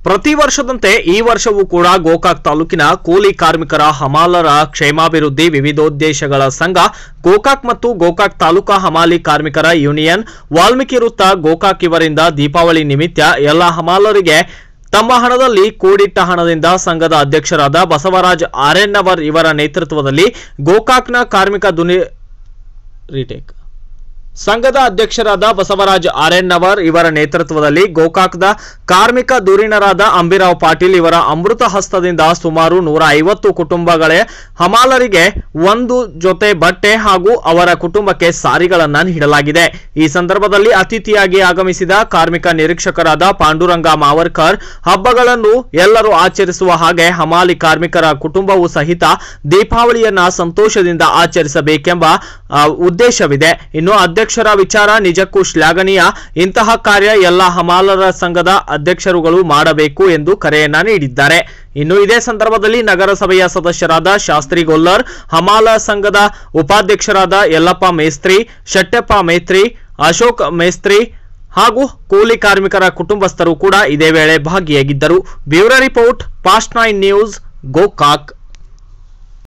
ಪ್ರತಿ ವರ್ಷದಂತೆ ಈ ವರ್ಷವೂ ಕೂಡ ಗೋಕಾಕ್ ತಾಲೂಕಿನ ಕೂಲಿ ಕಾರ್ಮಿಕರ ಹಮಾಲರ ಕ್ಷೇಮಾಭಿವೃದ್ಧಿ ವಿವಿಧೋದ್ದೇಶಗಳ ಸಂಘ ಗೋಕಾಕ್ ಮತ್ತು ಗೋಕಾಕ್ ತಾಲೂಕಾ ಹಮಾಲಿ ಕಾರ್ಮಿಕರ ಯೂನಿಯನ್ ವಾಲ್ಮೀಕಿ ವೃತ್ತ ಗೋಕಾಕ್ ಇವರಿಂದ ದೀಪಾವಳಿ ನಿಮಿತ್ತ ಎಲ್ಲ ಹಮಾಲರಿಗೆ ತಮ್ಮ ಹಣದಲ್ಲಿ ಕೂಡಿಟ್ಟ ಹಣದಿಂದ ಸಂಘದ ಅಧ್ಯಕ್ಷರಾದ ಬಸವರಾಜ್ ಆರೆನ್ನವರ್ ಇವರ ನೇತೃತ್ವದಲ್ಲಿ ಗೋಕಾಕ್ನ ಕಾರ್ಮಿಕ ದುನಿ ರೀಟೇಕ್ ಸಂಘದ ಅಧ್ಯಕ್ಷರಾದ ಬಸವರಾಜ್ ಆರೆನ್ನವರ್ ಇವರ ನೇತೃತ್ವದಲ್ಲಿ ಗೋಕಾಕ್ದ ಕಾರ್ಮಿಕ ಧುರೀಣರಾದ ಅಂಬಿರಾವ್ ಪಾಟೀಲ್ ಇವರ ಅಮೃತ ಹಸ್ತದಿಂದ ಸುಮಾರು ನೂರ ಐವತ್ತು ಕುಟುಂಬಗಳೇ ಹಮಾಲರಿಗೆ ಒಂದು ಜೊತೆ ಬಟ್ಟೆ ಹಾಗೂ ಅವರ ಕುಟುಂಬಕ್ಕೆ ಸಾರಿಗಳನ್ನ ನೀಡಲಾಗಿದೆ ಈ ಸಂದರ್ಭದಲ್ಲಿ ಅತಿಥಿಯಾಗಿ ಆಗಮಿಸಿದ ಕಾರ್ಮಿಕ ನಿರೀಕ್ಷಕರಾದ ಪಾಂಡುರಂಗ ಮಾವರ್ಕರ್ ಹಬ್ಬಗಳನ್ನು ಎಲ್ಲರೂ ಆಚರಿಸುವ ಹಾಗೆ ಹಮಾಲಿ ಕಾರ್ಮಿಕರ ಕುಟುಂಬವೂ ಸಹಿತ ದೀಪಾವಳಿಯನ್ನ ಸಂತೋಷದಿಂದ ಆಚರಿಸಬೇಕೆಂಬ ಆ, ಉದ್ದೇಶವಿದೆ ಇನ್ನು ಅಧ್ಯಕ್ಷರ ವಿಚಾರ ನಿಜಕ್ಕೂ ಶ್ಲಾಘನೀಯ ಇಂತಹ ಕಾರ್ಯ ಎಲ್ಲ ಹಮಾಲರ ಸಂಘದ ಅಧ್ಯಕ್ಷರುಗಳು ಮಾಡಬೇಕು ಎಂದು ಕರೆಯನ್ನ ನೀಡಿದ್ದಾರೆ ಇನ್ನು ಇದೇ ಸಂದರ್ಭದಲ್ಲಿ ನಗರಸಭೆಯ ಸದಸ್ಯರಾದ ಶಾಸ್ತ್ರಿ ಗೊಲ್ಲರ್ ಹಮಾಲ ಸಂಘದ ಉಪಾಧ್ಯಕ್ಷರಾದ ಯಲ್ಲಪ್ಪ ಮೇಸ್ತ್ರಿ ಶೆಟ್ಟಪ್ಪ ಮೇತ್ರಿ ಅಶೋಕ್ ಮೇಸ್ತ್ರಿ ಹಾಗೂ ಕೂಲಿ ಕಾರ್ಮಿಕರ ಕುಟುಂಬಸ್ಥರು ಕೂಡ ಇದೇ ವೇಳೆ ಭಾಗಿಯಾಗಿದ್ದರು bureau report fast nine news Gokak